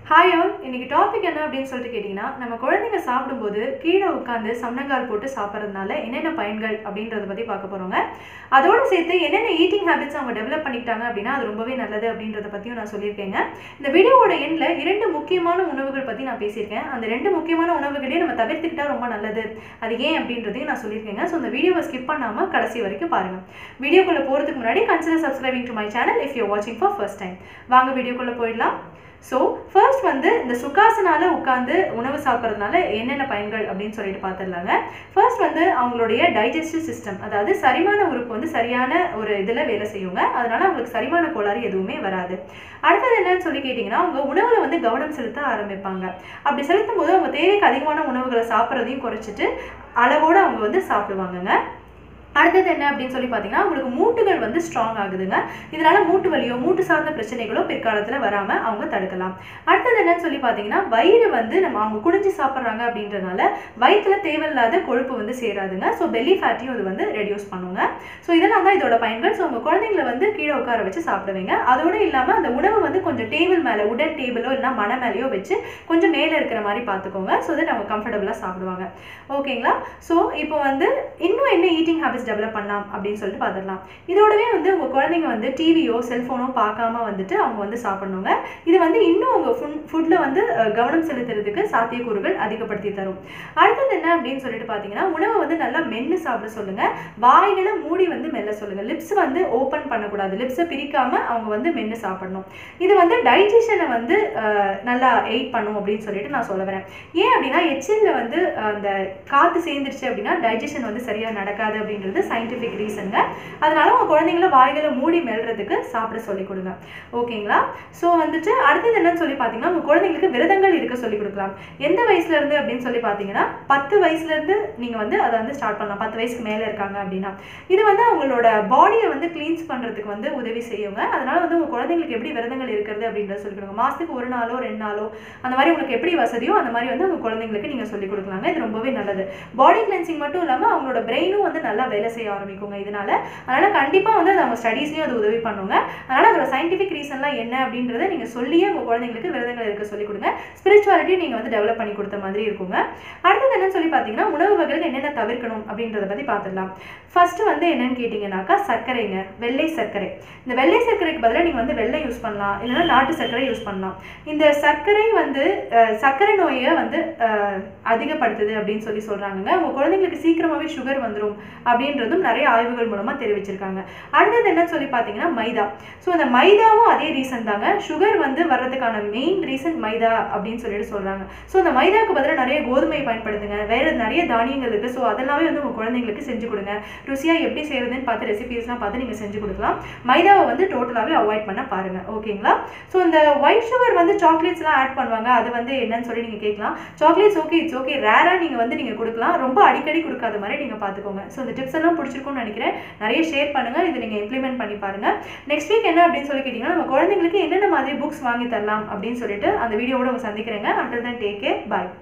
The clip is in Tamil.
ஹாய் ஆல் இன்னைக்கு டாபிக் என்ன அப்படின்னு சொல்லிட்டு கேட்டிங்கன்னா நம்ம குழந்தைங்க சாப்பிடும்போது கீழே உட்காந்து சமணங்கால் போட்டு சாப்பிட்றதுனால என்னென்ன பயன்கள் அப்படின்றத பற்றி பார்க்க போகிறோங்க அதோடு சேர்த்து என்னென்ன ஈட்டிங் ஹேபிட்ஸ் அவங்க டெவலப் பண்ணிக்கிட்டாங்க அப்படின்னா அது ரொம்பவே நல்லது அப்படின்றத பற்றியும் நான் சொல்லியிருக்கேங்க இந்த வீடியோவோட எண்ணில் இரண்டு முக்கியமான உணவுகள் பற்றி நான் பேசியிருக்கேன் அந்த ரெண்டு முக்கியமான உணவுகளையும் நம்ம தவிர்த்துக்கிட்டா ரொம்ப நல்லது அது ஏன் அப்படின்றதையும் நான் சொல்லியிருக்கேங்க ஸோ இந்த வீடியோவை ஸ்கிப் பண்ணாமல் கடைசி வரைக்கும் பாருங்கள் வீடியோக்குள்ளே போகிறதுக்கு முன்னாடி consider subscribing to my channel if you வாட்சிங் ஃபார் ஃபர்ஸ்ட் டைம் வாங்க வீடியோக்குள்ளே போயிடலாம் ஸோ ஃபர்ஸ்ட் வந்து இந்த சுகாசனால உட்காந்து உணவு சாப்பிட்றதுனால என்னென்ன பயன்கள் அப்படின்னு சொல்லிட்டு பார்த்துடலாங்க ஃபர்ஸ்ட் வந்து அவங்களுடைய டைஜஸ்டிவ் சிஸ்டம் அதாவது சரிமான உறுப்பு வந்து சரியான ஒரு இதில் வேலை செய்யுங்க அதனால அவங்களுக்கு சரிமான கோளாறு எதுவுமே வராது அடுத்தது என்னன்னு சொல்லி கேட்டிங்கன்னா அவங்க உணவில் வந்து கவனம் செலுத்த ஆரம்பிப்பாங்க அப்படி செலுத்தும் போது அவங்க தேவைக்கு அதிகமான உணவுகளை சாப்பிட்றதையும் குறைச்சிட்டு அளவோடு அவங்க வந்து சாப்பிடுவாங்கங்க அடுத்தது என்ன அப்படின்னு சொல்லி பார்த்தீங்கன்னா உங்களுக்கு மூட்டுகள் வந்து ஸ்ட்ராங் ஆகுதுங்க இதனால மூட்டு வலியோ மூட்டு சார்ந்த பிரச்சனைகளோ பிற்காலத்தில் வராமல் அவங்க தடுக்கலாம் அடுத்தது என்னன்னு சொல்லி பார்த்தீங்கன்னா வயிறு வந்து நம்ம அவங்க குடிஞ்சு சாப்பிட்றாங்க அப்படின்றனால வயிற்றுல தேவையில்லாத கொழுப்பு வந்து சேராதுங்க ஸோ பெல்லி ஃபேட்டையும் இது வந்து ரெடியூஸ் பண்ணுங்க ஸோ இதெல்லாம் தான் இதோட பயன்கள் ஸோ உங்கள் குழந்தைங்களை வந்து கீழே உட்கார வச்சு சாப்பிடுவீங்க அதோடு இல்லாமல் அந்த உணவு வந்து கொஞ்சம் டேபிள் மேலே உடன் டேபிளோ இல்லைனா மன மேலேயோ வச்சு கொஞ்சம் மேலே இருக்கிற மாதிரி பார்த்துக்கோங்க ஸோ தட் அவங்க கம்ஃபர்டபுளாக சாப்பிடுவாங்க ஓகேங்களா ஸோ இப்போ வந்து இன்னும் என்ன ஈட்டிங் ஹேபிட்ஸ் டெவலப் பண்ணலாம் அப்படின்னு சொல்லிட்டு பார்த்துடலாம் இதோடவே வந்து உங்கள் குழந்தைங்க வந்து டிவியோ செல்ஃபோனோ பார்க்காம வந்துட்டு அவங்க வந்து சாப்பிடணுங்க இது வந்து இன்னும் உங்கள் ஃபுட் ஃபுட்டில் வந்து அஹ், கவனம் செலுத்துறதுக்கு சாத்தியக்கூறுகள் அதிகப்படுத்தி தரும் அடுத்தது என்ன அப்படின்னு சொல்லிட்டு பார்த்தீங்கன்னா உணவை வந்து நல்லா மென்று சாப்பிட சொல்லுங்க வாய்களை மூடி வந்து மெல்ல சொல்லுங்க லிப்ஸ் வந்து ஓப்பன் பண்ணக்கூடாது லிப்ஸை பிரிக்காம அவங்க வந்து மென்று சாப்பிடணும் இது வந்து டைஜஷனை வந்து அஹ், நல்லா எயிட் பண்ணும் அப்படின்னு சொல்லிட்டு நான் சொல்ல வரேன் ஏன் அப்படின்னா எச்சில்ல வந்து அஹ், அந்த காற்று சேர்ந்துருச்சு அப்படின்னா டைஜஷன் வந்து சரியாக நடக்காது அப்படின்றது சயின்டிஃபிக் ரீசனுங்க அதனால உங்கள் குழந்தைங்கள வாய்களை மூடி மெல்றதுக்கு சாப்பிட சொல்லிக் கொடுங்க ஓகேங்களா ஸோ வந்துட்டு அடுத்தது என்னன்னு சொல்லி பார்த்தீங்கன்னா உங்கள் குழந்தைங்களுக்கு விரதங்கள் இருக்க சொல்லிக் கொடுக்கலாம் எந்த வயசுல இருந்து அப்படின்னு சொல்லி பார்த்தீங்கன்னா பத்து வயசுல இருந்து நீங்கள் வந்து அதை வந்து ஸ்டார்ட் பண்ணலாம் பத்து வயசுக்கு மேலே இருக்காங்க அப்படின்னா இது வந்து அவங்களோட பாடியை வந்து க்ளீன்ஸ் பண்ணுறதுக்கு வந்து உதவி செய்யுங்க அதனால வந்து உங்கள் குழந்தைங்களுக்கு எப்படி விரதங்கள் இருக்கிறது அப்படின்றத சொல்லிக் கொடுங்க மாதத்துக்கு ஒரு நாளோ ரெண்டு நாளோ அந்த மாதிரி உங்களுக்கு எப்படி வசதியோ அந்த மாதிரி வந்து உங்கள் குழந்தைங்களுக்கு நீங்கள் சொல்லிக் கொடுக்கலாங்க இது ரொம்பவே நல்லது பாடி கிளென்சிங் மட்டும் இல்லாமல் அவங்களோட பிரெயினும் வந்து நல்லா வேலை செய்ய ஆரம்பிக்குங்க இதனால அதனால கண்டிப்பாக வந்து அது அவங்க ஸ்டடீஸ்லையும் அது உதவி பண்ணுங்க அதனால அதோட சயின்டிஃபிக் ரீசன்லாம் என்ன அப்படின்றத நீங்கள் சொல்லியே உங்கள் குழந்தைங்களுக்கு விரதங்கள் இருக்க சொல்லிக் கொடுங்க ஸ்பிரிச்சுவாலிட்டியும் நீங்கள் வந்து டெவலப் பண்ணி கொடுத்த மாதிரி இருக்குங்க அடுத்தது என்னன்னு சொல்லி பார்த்தீங்கன்னா உணவு வகைகள் என்னென்ன தவிர்க்கணும் அப்படின்றத பற்றி பார்த்துடலாம் ஃபர்ஸ்ட் வந்து என்னன்னு கேட்டிங்கனாக்கா சர்க்கரைங்க வெள்ளை சர்க்கரை இந்த வெள்ளை சர்க்கரைக்கு பதிலாக நீங்கள் வந்து வெள்ளை யூஸ் பண்ணலாம் இல்லைன்னா நாட்டு சர்க்கரை யூஸ் பண்ணலாம் இந்த சர்க்கரை வந்து அஹ், சர்க்கரை நோயை வந்து அஹ், அதிகப்படுத்துது அப்படின்னு சொல்லி சொல்கிறாங்கங்க உங்கள் குழந்தைங்களுக்கு சீக்கிரமாகவே சுகர் வந்துடும் அப்படின்றதும் நிறைய ஆய்வுகள் மூலமாக தெரிவிச்சிருக்காங்க அடுத்தது என்னன்னு சொல்லி பார்த்தீங்கன்னா மைதா ஸோ இந்த மைதாவும் அதே ரீசன் தாங்க சுகர் வந்து வர்றதுக்கான மெயின் ரீசன் மைதா அப்படின்னு சொல்லிட்டு சொல்கிறாங்க ஸோ இந்த மைதாக்கு பதிலாக நிறைய கோதுமை பயன்படுத்துங்க வேறு நிறைய தானியங்கள் இருக்குது ஸோ அதெல்லாமே வந்து உங்கள் குழந்தைங்களுக்கு செஞ்சு கொடுங்க ருசியாக எப்படி செய்கிறதுன்னு பார்த்து ரெசிபீஸ்லாம் பார்த்து நீங்கள் செஞ்சு கொடுக்கலாம் மைதாவை வந்து டோட்டலாகவே அவாய்ட் பண்ண பாருங்கள் ஓகேங்களா ஸோ இந்த ஒயிட் சுகர் வந்து சாக்லேட்ஸ்லாம் ஆட் பண்ணுவாங்க அது வந்து என்னன்னு சொல்லி நீங்கள் கேட்கலாம் சாக்லேட்ஸ் ஓகே இட்ஸ் ஓகே ரேராக நீங்கள் வந்து நீங்கள் கொடுக்கலாம் ரொம்ப அடிக்கடி கொடுக்காத மாதிரி நீங்கள் பார்த்துக்கோங்க ஸோ இந்த டிப்ஸ் எல்லாம் பிடிச்சிருக்கும்னு நினைக்கிறேன் நிறைய ஷேர் பண்ணுங்கள் இதை நீங்கள் இம்ப்ளிமெண்ட் பண்ணி பாருங்கள் நெக்ஸ்ட் வீக் என்ன அப்படின்னு சொல்லி கேட்டிங்கன்னா நம்ம குழந்தைங்களுக்கு என்னென்ன மாதிரி புக்ஸ் வாங்கி தரலாம் அப்படின்னு சொல்லிட்டு அந்த வீடியோவோட உங்க சந்திக்கிறேங்க அண்டர் தன் டேக் கேர் பாய்